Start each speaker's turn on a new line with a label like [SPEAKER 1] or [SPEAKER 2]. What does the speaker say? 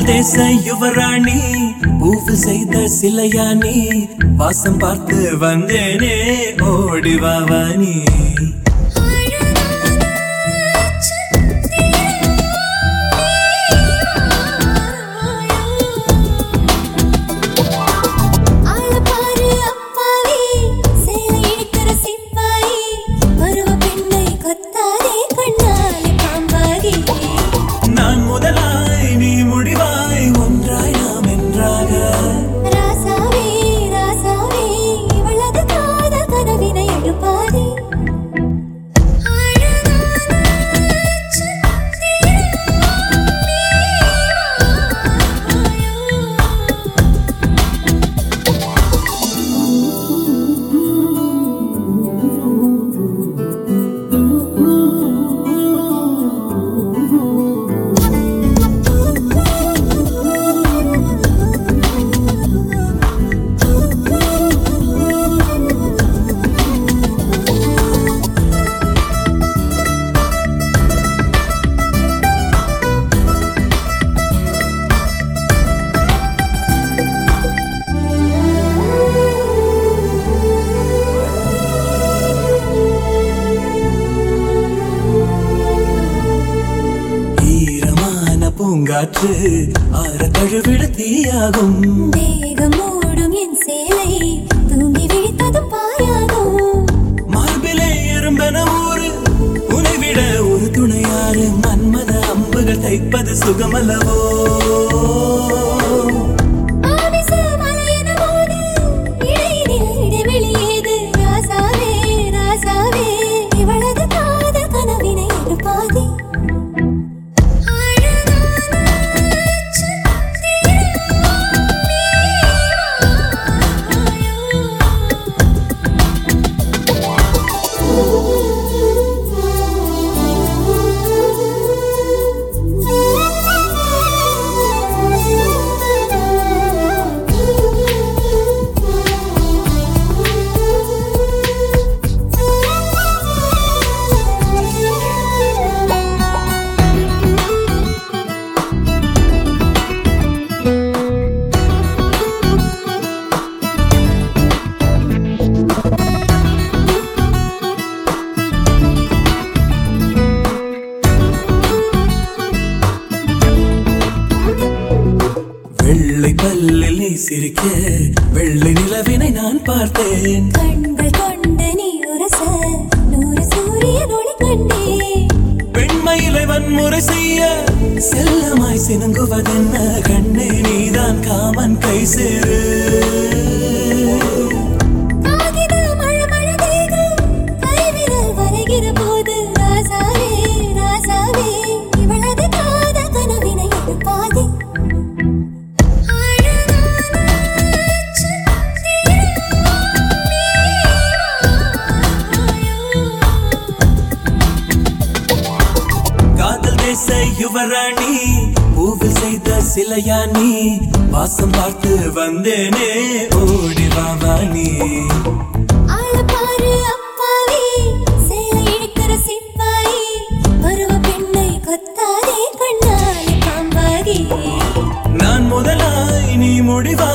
[SPEAKER 1] காதல் தேச யுவராணி பூவு செய்த சிலையானி வாசம் பார்த்து வந்தேனே ஓடி வாவானி
[SPEAKER 2] ஆளப்பாரு அப்பாவி சேலை இழுக்கிற சிப்பாயி பருவ பெண்ணை கொத்தாதே கண்ணாலே பாம்பாகி
[SPEAKER 1] நான் முதலாய் நீ முடிவாய் ஒன்றாய் நாம் என்றாக
[SPEAKER 2] ராசாவே ராசாவே இவளது காதல் கனவினை எழுப்பாதே
[SPEAKER 1] ஈரமான பூங்காற்று ஆற தழுவிட தீயாகும்
[SPEAKER 2] மேகம் மூடும் என் சேலை தூங்கி விழித்ததும் பாயாகும்
[SPEAKER 1] மார்பிலே எறும்பென ஊரு உனை விட ஒரு துணையாறு மன்மத அம்புகள் தைப்பது சுகமல்லவோ
[SPEAKER 2] ஆமிச மலையென போது இடையினில் இடைவெளி ஏது? ராசாவே, ராசாவே, இவளது காதல் கனவினை எழுப்பாதே.
[SPEAKER 1] வெள்ளை பல்லில் நீ சிரிக்க வெள்ளை நிலவினை நான் பார்த்தேன்
[SPEAKER 2] கண்கள் கொண்ட நீ உரச நூறு சூரியன் ஒளி கண்டேன்
[SPEAKER 1] பெண்மயிலை வன்முறை செய்ய செல்லமாய் சினுங்குவதென்ன கண்ணே நீதான் காமன் கை சேரு
[SPEAKER 2] காகித மழை மழை தேகம் கைவிரல் வரைகிற போது ராசாவே ராசாவே இவளது காதல் கனவினை எழுப்பாதே
[SPEAKER 1] காதல் தேச யுவராணி பூவில் செய்த சிலையானி வாசம் பார்த்து வந்தேனே ஓடி வாவானி
[SPEAKER 2] ஆளப்பாரு அப்பாவி சேலை இழுக்கிற சிப்பாயி பருவ பெண்ணை கொத்தாதே கண்ணாலே பாம்பாகி
[SPEAKER 1] நான் முதலாய் நீ முடிவா